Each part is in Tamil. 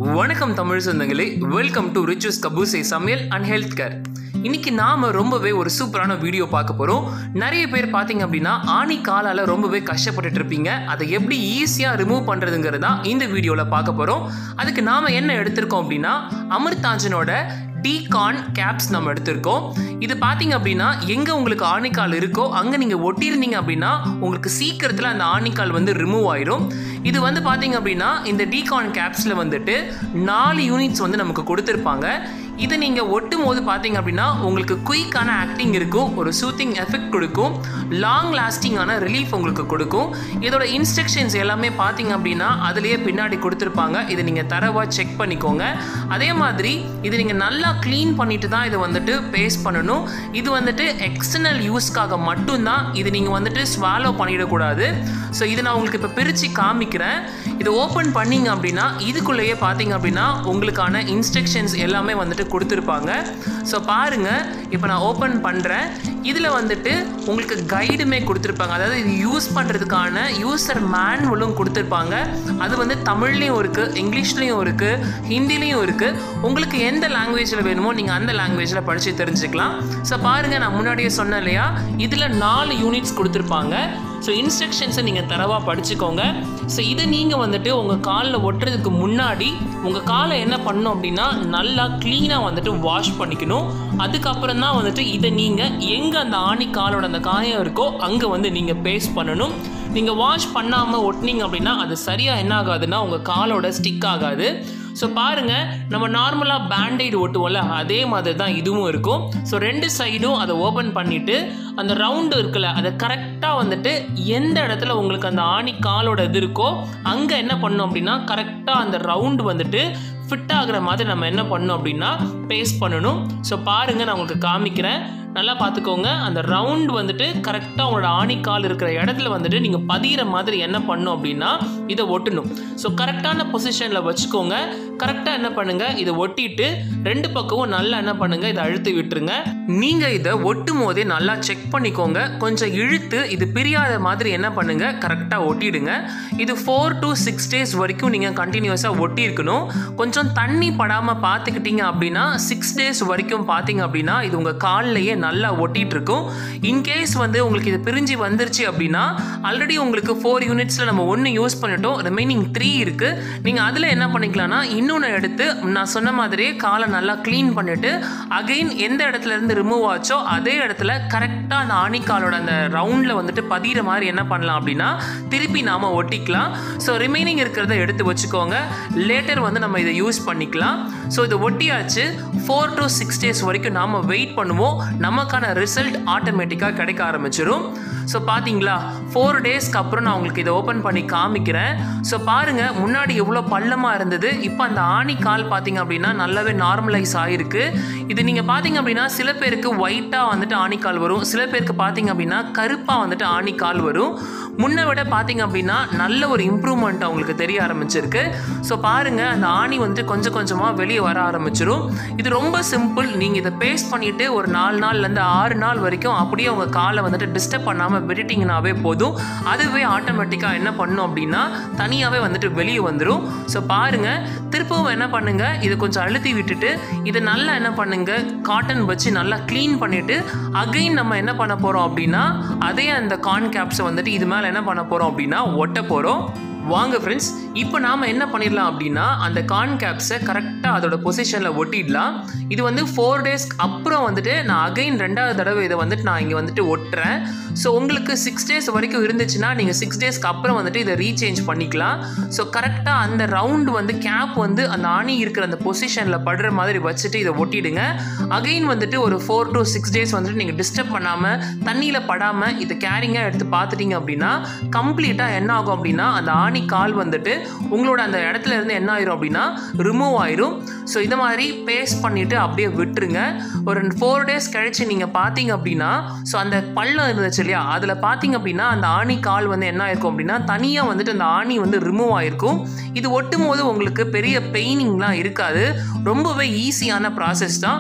வணக்கம் தமிழ் சொந்தங்களே வெல்கம் டு ரிச்சூஸ் கபூசே சமையல் அண்ட் ஹெல்த் கேர் இன்னைக்கு நாம ரொம்பவே ஒரு சூப்பரான வீடியோ பார்க்க போறோம் நிறைய பேர் பார்த்தீங்க அப்படின்னா ஆணி காலால ரொம்பவே கஷ்டப்பட்டுட்டு இருப்பீங்க அதை எப்படி ஈஸியாக ரிமூவ் பண்றதுங்கிறது தான் இந்த வீடியோவில் பார்க்க போறோம் அதுக்கு நாம என்ன எடுத்திருக்கோம் அப்படின்னா அமிர்தாஞ்சனோட டிகான் கேப்ஸ் நம்ம எடுத்திருக்கோம் இது பார்த்தீங்க அப்படின்னா எங்கே உங்களுக்கு ஆணிக்கால் இருக்கோ அங்கே நீங்கள் ஒட்டியிருந்தீங்க அப்படின்னா உங்களுக்கு சீக்கிரத்தில் அந்த ஆணிக்கால் வந்து ரிமூவ் ஆயிரும் இது வந்து பார்த்தீங்க அப்படின்னா இந்த டிகான் கேப்ஸில் வந்துட்டு நாலு யூனிட்ஸ் வந்து நமக்கு கொடுத்துருப்பாங்க இதை நீங்கள் ஒட்டும் போது பார்த்தீங்க அப்படின்னா உங்களுக்கு குயிக்கான ஆக்டிங் இருக்கும் ஒரு சூத்திங் எஃபெக்ட் கொடுக்கும் லாங் லாஸ்டிங்கான ரிலீஃப் உங்களுக்கு கொடுக்கும் இதோட இன்ஸ்ட்ரக்ஷன்ஸ் எல்லாமே பார்த்தீங்க அப்படின்னா அதுலேயே பின்னாடி கொடுத்துருப்பாங்க இதை நீங்கள் தரவாக செக் பண்ணிக்கோங்க அதே மாதிரி இது நீங்கள் நல்லா க்ளீன் பண்ணிட்டு தான் இதை வந்துட்டு பேஸ்ட் பண்ணணும் இது வந்துட்டு எக்ஸ்டர்னல் யூஸ்க்காக மட்டும்தான் இது நீங்கள் வந்துட்டு ஸ்வாலோ பண்ணிடக்கூடாது ஸோ இதை நான் உங்களுக்கு இப்போ பிரித்து காமிக்கிறேன் இதை ஓப்பன் பண்ணீங்க அப்படின்னா இதுக்குள்ளேயே பார்த்தீங்க அப்படின்னா உங்களுக்கான இன்ஸ்ட்ரக்ஷன்ஸ் எல்லாமே வந்துட்டு கொடுத்துருப்பாங்க ஸோ பாருங்கள் இப்போ நான் ஓப்பன் பண்ணுறேன் இதில் வந்துட்டு உங்களுக்கு கைடுமே கொடுத்துருப்பாங்க அதாவது இது யூஸ் பண்ணுறதுக்கான யூசர் மேனுவலும் கொடுத்துருப்பாங்க அது வந்து தமிழ்லேயும் இருக்குது இங்கிலீஷ்லேயும் இருக்குது ஹிந்திலையும் இருக்குது உங்களுக்கு எந்த லாங்குவேஜில் வேணுமோ நீங்கள் அந்த லாங்குவேஜில் படித்து தெரிஞ்சுக்கலாம் ஸோ பாருங்கள் நான் முன்னாடியே சொன்னேன் இல்லையா இதில் நாலு யூனிட்ஸ் கொடுத்துருப்பாங்க ஸோ இன்ஸ்ட்ரக்ஷன்ஸை நீங்கள் தரவாக படிச்சுக்கோங்க ஸோ இதை நீங்கள் வந்துட்டு உங்கள் காலில் ஒட்டுறதுக்கு முன்னாடி உங்கள் காலை என்ன பண்ணணும் அப்படின்னா நல்லா க்ளீனாக வந்துட்டு வாஷ் பண்ணிக்கணும் அதுக்கப்புறம் தான் வந்துட்டு இதை நீங்கள் எங்கே அந்த ஆணி காலோட அந்த காயம் இருக்கோ அங்கே வந்து நீங்கள் பேஸ்ட் பண்ணணும் நீங்கள் வாஷ் பண்ணாமல் ஒட்டினீங்க அப்படின்னா அது சரியாக என்ன ஆகாதுன்னா உங்கள் காலோட ஸ்டிக் ஆகாது ஸோ பாருங்கள் நம்ம நார்மலாக பேண்டைடு ஒட்டுவோம்ல அதே மாதிரி தான் இதுவும் இருக்கும் ஸோ ரெண்டு சைடும் அதை ஓப்பன் பண்ணிவிட்டு அந்த ரவுண்டு இருக்குல்ல அதை கரெக்டாக வந்துட்டு எந்த இடத்துல உங்களுக்கு அந்த ஆணி காலோட இது இருக்கோ அங்கே என்ன பண்ணோம் அப்படின்னா கரெக்டாக அந்த ரவுண்டு வந்துட்டு ஃபிட் ஆகுற மாதிரி நம்ம என்ன பண்ணோம் அப்படின்னா பேஸ்ட் பண்ணணும் ஸோ பாருங்கள் நான் உங்களுக்கு காமிக்கிறேன் நல்லா பார்த்துக்கோங்க அந்த ரவுண்ட் வந்துட்டு கரெக்டாக உங்களோட ஆணிக்கால் இருக்கிற இடத்துல வந்துட்டு நீங்கள் பதிகிற மாதிரி என்ன பண்ணும் அப்படின்னா இதை ஒட்டணும் ஸோ கரெக்டான பொசிஷனில் வச்சுக்கோங்க கரெக்டாக என்ன பண்ணுங்கள் இதை ஒட்டிட்டு ரெண்டு பக்கமும் நல்லா என்ன பண்ணுங்கள் இதை அழுத்தி விட்டுருங்க நீங்கள் இதை ஒட்டும் போதே நல்லா செக் பண்ணிக்கோங்க கொஞ்சம் இழுத்து இது பிரியாத மாதிரி என்ன பண்ணுங்கள் கரெக்டாக ஒட்டிடுங்க இது ஃபோர் டு சிக்ஸ் டேஸ் வரைக்கும் நீங்கள் கண்டினியூஸாக ஒட்டியிருக்கணும் கொஞ்சம் தண்ணி படாமல் பார்த்துக்கிட்டீங்க அப்படின்னா சிக்ஸ் டேஸ் வரைக்கும் பார்த்தீங்க அப்படின்னா இது உங்கள் கால்லையே நல்லா ஒட்டிட்டு இருக்கும் இன்கேஸ் வந்து உங்களுக்கு இது பிரிஞ்சு வந்துருச்சு அப்படின்னா ஆல்ரெடி உங்களுக்கு ஃபோர் யூனிட்ஸில் நம்ம ஒன்று யூஸ் பண்ணிட்டோம் ரிமைனிங் த்ரீ இருக்குது நீங்கள் அதில் என்ன பண்ணிக்கலாம்னா இன்னொன்று எடுத்து நான் சொன்ன மாதிரியே காலை நல்லா க்ளீன் பண்ணிவிட்டு அகெயின் எந்த இடத்துல இருந்து ரிமூவ் ஆச்சோ அதே இடத்துல கரெக்டாக அந்த ஆணிக்காலோட அந்த ரவுண்டில் வந்துட்டு பதிகிற மாதிரி என்ன பண்ணலாம் அப்படின்னா திருப்பி நாம் ஒட்டிக்கலாம் ஸோ ரிமைனிங் இருக்கிறத எடுத்து வச்சுக்கோங்க லேட்டர் வந்து நம்ம இதை யூஸ் பண்ணிக்கலாம் ஸோ இதை ஒட்டியாச்சு ஃபோர் டு சிக்ஸ் டேஸ் வரைக்கும் நாம் வெயிட் பண்ணுவோம் நமக்கான ரிசல்ட் ஆட்டோமேட்டிக்காக கிடைக்க ஆரம்பிச்சிடும் ஸோ பார்த்தீங்களா ஃபோர் டேஸ்க்கு அப்புறம் நான் உங்களுக்கு இதை ஓப்பன் பண்ணி காமிக்கிறேன் ஸோ பாருங்கள் முன்னாடி எவ்வளோ பள்ளமாக இருந்தது இப்போ அந்த ஆணி கால் பார்த்தீங்க அப்படின்னா நல்லாவே நார்மலைஸ் ஆகிருக்கு இது நீங்கள் பார்த்தீங்க அப்படின்னா சில பேருக்கு ஒயிட்டாக வந்துட்டு ஆணிக்கால் வரும் சில பேருக்கு பார்த்தீங்க அப்படின்னா கருப்பாக வந்துட்டு ஆணிக்கால் வரும் முன்னை விட பார்த்தீங்க அப்படின்னா நல்ல ஒரு இம்ப்ரூவ்மெண்ட் அவங்களுக்கு தெரிய ஆரம்பிச்சிருக்கு ஸோ பாருங்கள் அந்த ஆணி வந்துட்டு கொஞ்சம் கொஞ்சமாக வெளியே வர ஆரம்பிச்சிடும் இது ரொம்ப சிம்பிள் நீங்கள் இதை பேஸ்ட் பண்ணிவிட்டு ஒரு நாலு நாள்லேருந்து ஆறு நாள் வரைக்கும் அப்படியே உங்கள் காலை வந்துட்டு டிஸ்டர்ப் பண்ணாமல் விட்டுட்டிங்கனாவே போதும் அதுவே ஆட்டோமேட்டிக்காக என்ன பண்ணும் அப்படின்னா தனியாகவே வந்துட்டு வெளியே வந்துடும் ஸோ பாருங்கள் திருப்பவும் என்ன பண்ணுங்கள் இதை கொஞ்சம் அழுத்தி விட்டுட்டு இதை நல்லா என்ன பண்ணுங்கள் காட்டன் வச்சு நல்லா க்ளீன் பண்ணிவிட்டு அகைன் நம்ம என்ன பண்ண போகிறோம் அப்படின்னா அதே அந்த கான் கேப்ஸை வந்துட்டு இது மேலே என்ன பண்ண போகிறோம் அப்படின்னா ஒட்ட போகிறோம் வாங்க ஃப்ரெண்ட்ஸ் இப்போ நாம் என்ன பண்ணிடலாம் அப்படின்னா அந்த கான் கேப்ஸை கரெக்டாக அதோட பொசிஷனில் ஒட்டிடலாம் இது வந்து ஃபோர் டேஸ்க்கு அப்புறம் வந்துட்டு நான் அகைன் ரெண்டாவது தடவை இதை வந்துட்டு நான் இங்கே வந்துட்டு ஒட்டுறேன் ஸோ உங்களுக்கு சிக்ஸ் டேஸ் வரைக்கும் இருந்துச்சுன்னா நீங்கள் சிக்ஸ் டேஸ்க்கு அப்புறம் வந்துட்டு இதை ரீசேஞ்ச் பண்ணிக்கலாம் ஸோ கரெக்டாக அந்த ரவுண்டு வந்து கேப் வந்து அந்த ஆணி இருக்கிற அந்த பொசிஷனில் படுற மாதிரி வச்சுட்டு இதை ஒட்டிடுங்க அகைன் வந்துட்டு ஒரு ஃபோர் டு சிக்ஸ் டேஸ் வந்துட்டு நீங்கள் டிஸ்டர்ப் பண்ணாமல் தண்ணியில் படாமல் இதை கேரிங்காக எடுத்து பார்த்துட்டீங்க அப்படின்னா கம்ப்ளீட்டாக என்ன ஆகும் அப்படின்னா அந்த ஆணி கால் வந்துட்டு உங்களோட அந்த இடத்துல இருந்து என்ன ஆயிரும் அப்படின்னா ரிமூவ் ஆயிரும் ஸோ இதை மாதிரி பேஸ்ட் பண்ணிவிட்டு அப்படியே விட்டுருங்க ஒரு ஃபோர் டேஸ் கழிச்சு நீங்கள் பார்த்தீங்க அப்படின்னா ஸோ அந்த பள்ளம் இருந்துச்சு இல்லையா அதில் பார்த்தீங்க அப்படின்னா அந்த ஆணி கால் வந்து என்ன ஆயிருக்கும் அப்படின்னா தனியாக வந்துட்டு அந்த ஆணி வந்து ரிமூவ் ஆயிருக்கும் இது ஒட்டும் போது உங்களுக்கு பெரிய பெயினிங்லாம் இருக்காது ரொம்பவே ஈஸியான ப்ராசஸ் தான்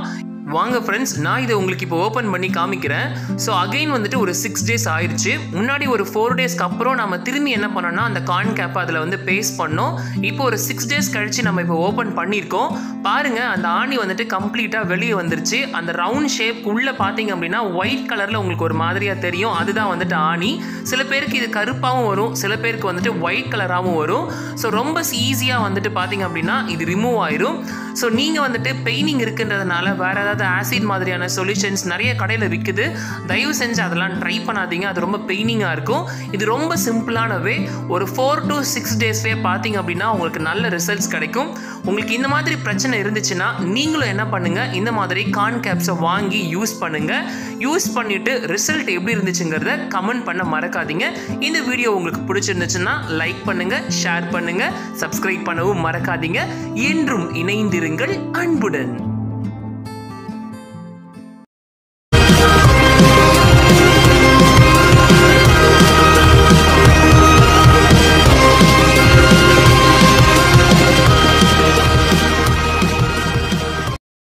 வாங்க ஃப்ரெண்ட்ஸ் நான் இதை உங்களுக்கு இப்போ ஓப்பன் பண்ணி காமிக்கிறேன் ஸோ அகைன் வந்துட்டு ஒரு சிக்ஸ் டேஸ் ஆயிடுச்சு முன்னாடி ஒரு ஃபோர் டேஸ்க்கு அப்புறம் நம்ம திரும்பி என்ன பண்ணோம்னா அந்த கார்ன் கேப் அதில் வந்து பேஸ்ட் பண்ணோம் இப்போ ஒரு சிக்ஸ் டேஸ் கழிச்சு நம்ம இப்போ ஓப்பன் பண்ணியிருக்கோம் பாருங்க அந்த ஆணி வந்துட்டு கம்ப்ளீட்டாக வெளியே வந்துருச்சு அந்த ரவுண்ட் ஷேப் உள்ளே பார்த்தீங்க அப்படின்னா ஒயிட் கலரில் உங்களுக்கு ஒரு மாதிரியாக தெரியும் அதுதான் வந்துட்டு ஆணி சில பேருக்கு இது கருப்பாகவும் வரும் சில பேருக்கு வந்துட்டு ஒயிட் கலராகவும் வரும் ஸோ ரொம்ப ஈஸியாக வந்துட்டு பார்த்தீங்க அப்படின்னா இது ரிமூவ் ஆயிரும் ஸோ நீங்கள் வந்துட்டு பெயினிங் இருக்குன்றதுனால வேறு ஏதாவது ஆசிட் மாதிரியான சொல்யூஷன்ஸ் நிறைய கடையில் விற்குது தயவு செஞ்சு அதெல்லாம் ட்ரை பண்ணாதீங்க அது ரொம்ப பெயினிங்காக இருக்கும் இது ரொம்ப சிம்பிளான வே ஒரு ஃபோர் டு சிக்ஸ் டேஸ்லேயே பார்த்தீங்க அப்படின்னா உங்களுக்கு நல்ல ரிசல்ட்ஸ் கிடைக்கும் உங்களுக்கு இந்த மாதிரி பிரச்சனை இருந்துச்சுன்னா நீங்களும் என்ன பண்ணுங்கள் இந்த மாதிரி கான் கேப்ஸை வாங்கி யூஸ் பண்ணுங்கள் யூஸ் பண்ணிவிட்டு ரிசல்ட் எப்படி இருந்துச்சுங்கிறத கமெண்ட் பண்ண மறக்காதீங்க இந்த வீடியோ உங்களுக்கு பிடிச்சிருந்துச்சுன்னா லைக் பண்ணுங்கள் ஷேர் பண்ணுங்கள் சப்ஸ்கிரைப் பண்ணவும் மறக்காதீங்க என்றும் இணைந்திருங்கள் அன்புடன்